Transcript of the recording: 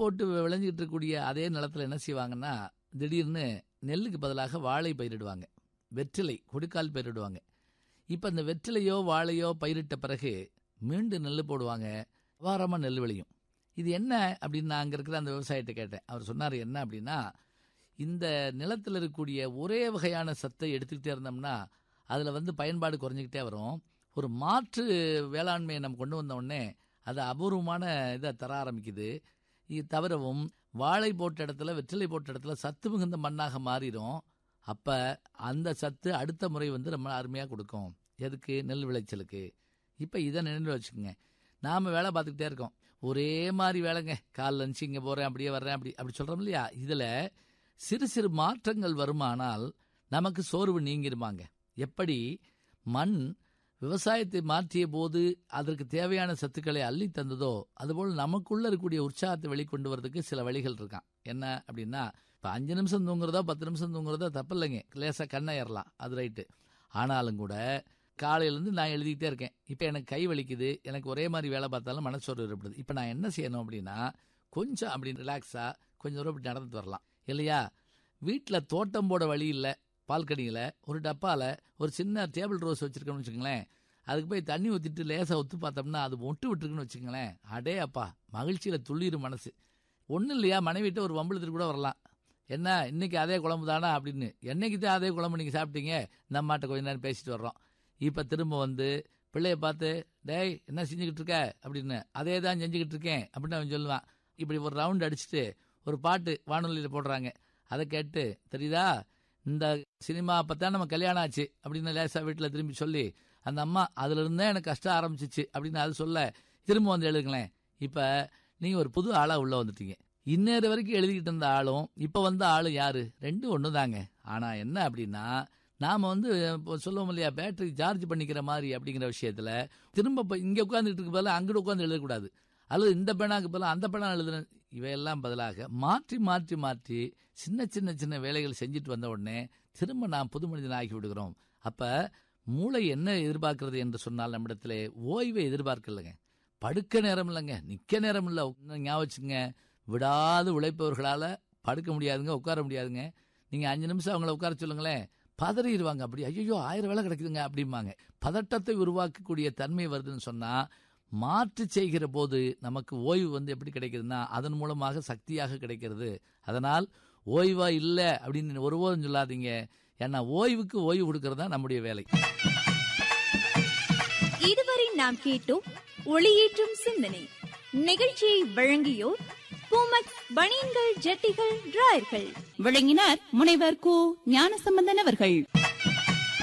போட்டு விளைஞ்சிட்டு இருக்கக்கூடிய அதே நிலத்துல என்ன செய்வாங்கன்னா திடீர்னு நெல்லுக்கு பதிலாக வாழை பயிரிடுவாங்க வெற்றிலை கொடுக்கால் பயிரிடுவாங்க இப்போ இந்த வெற்றிலையோ வாழையோ பயிரிட்ட பிறகு மீண்டும் நெல் போடுவாங்க வாரமாக நெல் விளையும் இது என்ன அப்படின்னு நான் அங்கே இருக்கிற அந்த விவசாயிட்ட கேட்டேன் அவர் சொன்னார் என்ன அப்படின்னா இந்த நிலத்தில் இருக்கக்கூடிய ஒரே வகையான சத்தை எடுத்துக்கிட்டே இருந்தோம்னா அதில் வந்து பயன்பாடு குறைஞ்சிக்கிட்டே வரும் ஒரு மாற்று வேளாண்மையை நம்ம கொண்டு வந்த உடனே அது அபூர்வமான இதை தர ஆரம்பிக்குது இது தவிரவும் வாழை போட்ட இடத்துல வெற்றிலை போட்ட இடத்துல சத்து மிகுந்த மண்ணாக மாறிடும் அப்போ அந்த சத்து அடுத்த முறை வந்து ரொம்ப அருமையாக கொடுக்கும் எதுக்கு நெல் விளைச்சலுக்கு இப்போ இதை நினைவில் வச்சுக்கோங்க நாம் வேலை பார்த்துக்கிட்டே இருக்கோம் ஒரே மாதிரி வேலைங்க காலைல இருந்துச்சு இங்கே போகிறேன் அப்படியே வர்றேன் அப்படி அப்படி சொல்கிறோம் இல்லையா இதில் சிறு சிறு மாற்றங்கள் வருமானால் நமக்கு சோர்வு நீங்கிருமாங்க எப்படி மண் விவசாயத்தை மாற்றிய போது அதற்கு தேவையான சத்துக்களை அள்ளி தந்ததோ அதுபோல் நமக்குள்ள இருக்கக்கூடிய உற்சாகத்தை வெளிக்கொண்டு வரதுக்கு சில வழிகள் இருக்கான் என்ன அப்படின்னா இப்போ அஞ்சு நிமிஷம் தூங்குறதோ பத்து நிமிஷம் தூங்குறதோ தப்பு இல்லைங்க லேசாக கண்ணை ஏறலாம் அது ரைட்டு ஆனாலும் கூட காலையிலேருந்து நான் எழுதிக்கிட்டே இருக்கேன் இப்போ எனக்கு கை வலிக்குது எனக்கு ஒரே மாதிரி வேலை பார்த்தாலும் மனசோர்வு ஏற்படுது இப்போ நான் என்ன செய்யணும் அப்படின்னா கொஞ்சம் அப்படி ரிலாக்ஸாக கொஞ்சம் தூரம் இப்படி நடந்துட்டு வரலாம் இல்லையா வீட்டில் தோட்டம் போட வழி இல்லை பால்கனியில் ஒரு டப்பாவில் ஒரு சின்ன டேபிள் ரோஸ் வச்சுருக்கோம்னு வச்சுக்கோங்களேன் அதுக்கு போய் தண்ணி ஊற்றிட்டு லேசாக ஒத்து பார்த்தோம்னா அது ஒட்டு விட்டுருக்குன்னு வச்சுக்கோங்களேன் அடே அப்பா மகிழ்ச்சியில் துள்ளிரும் மனசு ஒன்றும் இல்லையா மனைவிட்ட ஒரு வம்பளத்துக்கு கூட வரலாம் என்ன இன்னைக்கு அதே குழம்பு தானா அப்படின்னு என்னைக்கு தான் அதே குழம்பு நீங்கள் சாப்பிட்டீங்க இந்த அம்மாட்ட கொஞ்ச நேரம் பேசிட்டு வர்றோம் இப்போ திரும்ப வந்து பிள்ளைய பார்த்து டேய் என்ன செஞ்சுக்கிட்டு இருக்க அப்படின்னு அதே தான் செஞ்சுக்கிட்டு இருக்கேன் அப்படின்னு அவன் சொல்லுவான் இப்படி ஒரு ரவுண்ட் அடிச்சுட்டு ஒரு பாட்டு வானொலியில் போடுறாங்க அதை கேட்டு தெரியுதா இந்த சினிமா அப்பதான் நம்ம கல்யாணம் ஆச்சு அப்படின்னு லேசா வீட்டில் திரும்பி சொல்லி அந்த அம்மா அதுல இருந்தே எனக்கு கஷ்டம் ஆரம்பிச்சிச்சு அப்படின்னு அது சொல்ல திரும்ப வந்து எழுதுங்களேன் இப்போ நீங்க ஒரு புது ஆளா உள்ள வந்துட்டீங்க இந்நேரம் வரைக்கும் எழுதிக்கிட்டு இருந்த ஆளும் இப்போ வந்த ஆளும் யாரு ரெண்டும் ஒன்று தாங்க ஆனா என்ன அப்படின்னா நாம வந்து இப்போ சொல்லுவோம் இல்லையா பேட்டரி சார்ஜ் பண்ணிக்கிற மாதிரி அப்படிங்கிற விஷயத்துல திரும்ப இப்போ இங்க உட்காந்துட்டு இருக்க பதிலாக அங்கிட்டு உட்காந்து எழுதக்கூடாது அல்லது இந்த பேனாக்கு பதிலாக அந்த பேனா எழுதுன இவையெல்லாம் பதிலாக மாற்றி மாற்றி மாற்றி சின்ன சின்ன சின்ன வேலைகள் செஞ்சுட்டு வந்த உடனே திரும்ப நாம் புது மனிதன் ஆகி விடுகிறோம் அப்ப மூளை என்ன எதிர்பார்க்கிறது என்று சொன்னால் நம்மிடத்திலே ஓய்வை எதிர்பார்க்கலைங்க படுக்க நேரம் இல்லைங்க நிக்க நேரம் இல்லை ஞாபகம் வச்சுங்க விடாது உழைப்பவர்களால படுக்க முடியாதுங்க உட்கார முடியாதுங்க நீங்க அஞ்சு நிமிஷம் அவங்கள உட்கார சொல்லுங்களேன் பதறிடுவாங்க அப்படி ஐயோ ஆயிரம் வேலை கிடைக்குதுங்க அப்படிம்பாங்க பதட்டத்தை உருவாக்கக்கூடிய தன்மை வருதுன்னு சொன்னா மாற்று செய்கிற போது நமக்கு ஓய்வு வந்து எப்படி கிடைக்குதுன்னா அதன் மூலமாக சக்தியாக கிடைக்கிறது அதனால் ஓய்வா இல்லை அப்படின்னு ஒருபோதும் சொல்லாதீங்க ஏன்னா ஓய்வுக்கு ஓய்வு கொடுக்கறது தான் நம்முடைய வேலை இதுவரை நாம் கேட்டோம் ஒளியேற்றும் சிந்தனை நிகழ்ச்சியை வழங்கியோர் பூமக் பனியன்கள் ஜட்டிகள் டிராயர்கள் விளங்கினார் முனைவர் கு ஞானசம்பந்தன் அவர்கள்